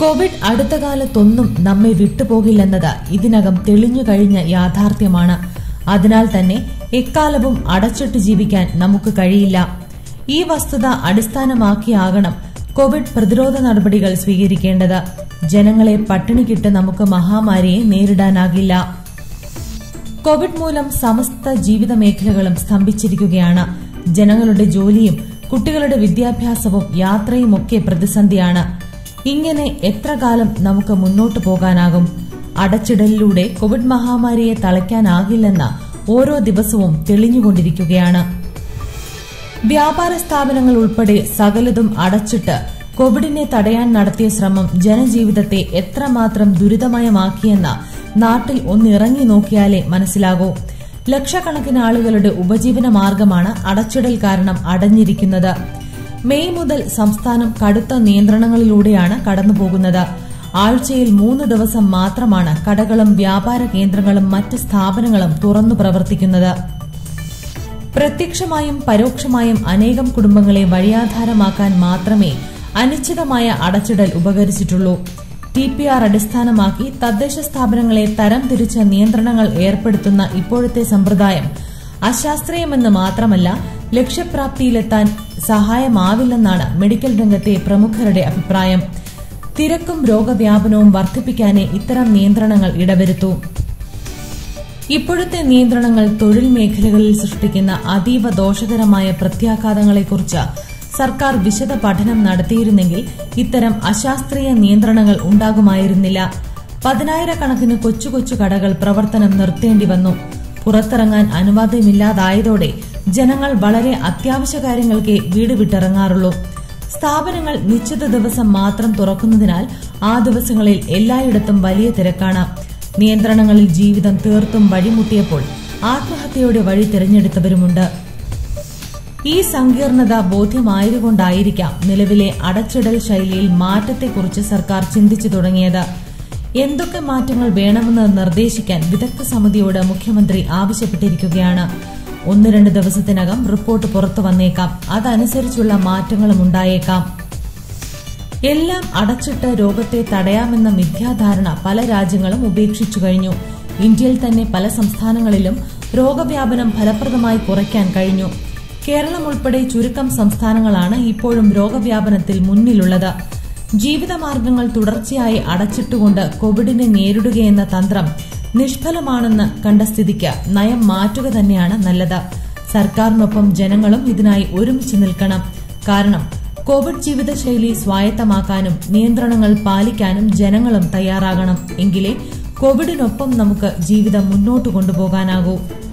Covid അടുത്ത കാലത്തൊന്നും നമ്മെ വിട്ടുപോകില്ലെന്നത് ഇതിനകം തെളിഞ്ഞു കഴിഞ്ഞ യാഥാർത്ഥ്യമാണ് അതിനാൽ തന്നെ എക്കാലവും അടച്ചിട്ട് ജീവിക്കാൻ നമുക്ക് കഴിയില്ല ഈ വസ്തുത അടിസ്ഥാനമാക്കിയാകണം കോവിഡ് പ്രതിരോധ നടപടികൾ സ്വീകരിക്കേണ്ടത് ജനങ്ങളെ പട്ടിണിക്കിട്ട് നമുക്ക് മഹാമാരിയെ നേരിടാനാകില്ല കോവിഡ് മൂലം സമസ്ത ജീവിത മേഖലകളും സ്തംഭിച്ചിരിക്കുകയാണ് ജനങ്ങളുടെ ജോലിയും കുട്ടികളുടെ വിദ്യാഭ്യാസവും യാത്രയുമൊക്കെ പ്രതിസന്ധിയാണ് ഇങ്ങനെ എത്ര കാലം നമുക്ക് മുന്നോട്ടു പോകാനാകും അടച്ചിടലിലൂടെ കോവിഡ് മഹാമാരിയെ തളയ്ക്കാനാകില്ലെന്ന് ഓരോ ദിവസവും തെളിഞ്ഞുകൊണ്ടിരിക്കുകയാണ് വ്യാപാര സ്ഥാപനങ്ങൾ ഉൾപ്പെടെ സകലതും അടച്ചിട്ട് കോവിഡിനെ തടയാൻ നടത്തിയ ശ്രമം ജനജീവിതത്തെ എത്രമാത്രം ദുരിതമയമാക്കിയെന്ന് നാട്ടിൽ ഒന്നിറങ്ങി നോക്കിയാലേ മനസ്സിലാകൂ ലക്ഷക്കണക്കിന് ആളുകളുടെ ഉപജീവന മാർഗമാണ് അടച്ചിടൽ കാരണം അടഞ്ഞിരിക്കുന്നത് മെയ് മുതൽ സംസ്ഥാനം കടുത്ത നിയന്ത്രണങ്ങളിലൂടെയാണ് കടന്നുപോകുന്നത് ആഴ്ചയിൽ മൂന്ന് ദിവസം മാത്രമാണ് കടകളും വ്യാപാര കേന്ദ്രങ്ങളും മറ്റ് സ്ഥാപനങ്ങളും തുറന്നു പ്രവർത്തിക്കുന്നത് പ്രത്യക്ഷമായും പരോക്ഷമായും അനേകം കുടുംബങ്ങളെ വഴിയാധാരമാക്കാൻ മാത്രമേ അനിശ്ചിതമായ അടച്ചിടൽ ഉപകരിച്ചിട്ടുള്ളൂ ടി പി ആർ അടിസ്ഥാനമാക്കി തദ്ദേശ സ്ഥാപനങ്ങളെ തരം തിരിച്ച നിയന്ത്രണങ്ങൾ ഏർപ്പെടുത്തുന്ന ഇപ്പോഴത്തെ സമ്പ്രദായം അശാസ്ത്രീയമെന്ന് മാത്രമല്ല ലക്ഷ്യപ്രാപ്തിയിലെത്താൻ സഹായമാവില്ലെന്നാണ് മെഡിക്കൽ രംഗത്തെ പ്രമുഖരുടെ അഭിപ്രായം തിരക്കും രോഗവ്യാപനവും വർദ്ധിപ്പിക്കാനേ ഇത്തരം നിയന്ത്രണങ്ങൾ ഇടവരുത്തൂ ഇപ്പോഴത്തെ നിയന്ത്രണങ്ങൾ തൊഴിൽ മേഖലകളിൽ സൃഷ്ടിക്കുന്ന അതീവ ദോഷകരമായ പ്രത്യാഘാതങ്ങളെക്കുറിച്ച് സർക്കാർ വിശദ പഠനം നടത്തിയിരുന്നെങ്കിൽ ഇത്തരം അശാസ്ത്രീയ നിയന്ത്രണങ്ങൾ ഉണ്ടാകുമായിരുന്നില്ല പതിനായിരക്കണക്കിന് കൊച്ചു കൊച്ചു കടകൾ പ്രവർത്തനം നിർത്തേണ്ടി വന്നു പുറത്തിറങ്ങാൻ അനുവാദമില്ലാതായതോടെ ജനങ്ങൾ വളരെ അത്യാവശ്യ കാര്യങ്ങൾക്ക് വീട് വിട്ടിറങ്ങാറുള്ളൂ സ്ഥാപനങ്ങൾ നിശ്ചിത ദിവസം മാത്രം തുറക്കുന്നതിനാൽ ആ ദിവസങ്ങളിൽ എല്ലായിടത്തും വലിയ തിരക്കാണ് നിയന്ത്രണങ്ങളിൽ ജീവിതം തീർത്തും വഴിമുട്ടിയപ്പോൾ ആത്മഹത്യയുടെ വഴി തിരഞ്ഞെടുത്തവരുമുണ്ട് ഈ സങ്കീർണത ബോധ്യമായതുകൊണ്ടായിരിക്കാം നിലവിലെ അടച്ചിടൽ ശൈലിയിൽ മാറ്റത്തെക്കുറിച്ച് സർക്കാർ ചിന്തിച്ചു തുടങ്ങിയത് എന്തൊക്കെ മാറ്റങ്ങൾ വേണമെന്ന് നിർദ്ദേശിക്കാൻ വിദഗ്ധ സമിതിയോട് മുഖ്യമന്ത്രി ആവശ്യപ്പെട്ടിരിക്കുകയാണ് ഒന്ന് രണ്ട് ദിവസത്തിനകം റിപ്പോർട്ട് പുറത്തു വന്നേക്കാം അതനുസരിച്ചുള്ള മാറ്റങ്ങളും ഉണ്ടായേക്കാം എല്ലാം അടച്ചിട്ട് രോഗത്തെ തടയാമെന്ന മിഥ്യാധാരണ പല രാജ്യങ്ങളും ഉപേക്ഷിച്ചു കഴിഞ്ഞു ഇന്ത്യയിൽ തന്നെ പല സംസ്ഥാനങ്ങളിലും രോഗവ്യാപനം ഫലപ്രദമായി കുറയ്ക്കാൻ കഴിഞ്ഞു കേരളം ഉൾപ്പെടെ ചുരുക്കം സംസ്ഥാനങ്ങളാണ് ഇപ്പോഴും രോഗവ്യാപനത്തിൽ മുന്നിലുള്ളത് ജീവിതമാർഗങ്ങൾ തുടർച്ചയായി അടച്ചിട്ടുകൊണ്ട് കോവിഡിനെ നേരിടുകയെന്ന തന്ത്രം നിഷ്ഫലമാണെന്ന് കണ്ട സ്ഥിതിക്ക് നയം മാറ്റുക തന്നെയാണ് നല്ലത് സർക്കാരിനൊപ്പം ജനങ്ങളും ഇതിനായി ഒരുമിച്ച് നിൽക്കണം കാരണം കോവിഡ് ജീവിതശൈലി സ്വായത്തമാക്കാനും നിയന്ത്രണങ്ങൾ പാലിക്കാനും ജനങ്ങളും തയ്യാറാകണം എങ്കിലേ കോവിഡിനൊപ്പം നമുക്ക് ജീവിതം മുന്നോട്ട് കൊണ്ടുപോകാനാകൂ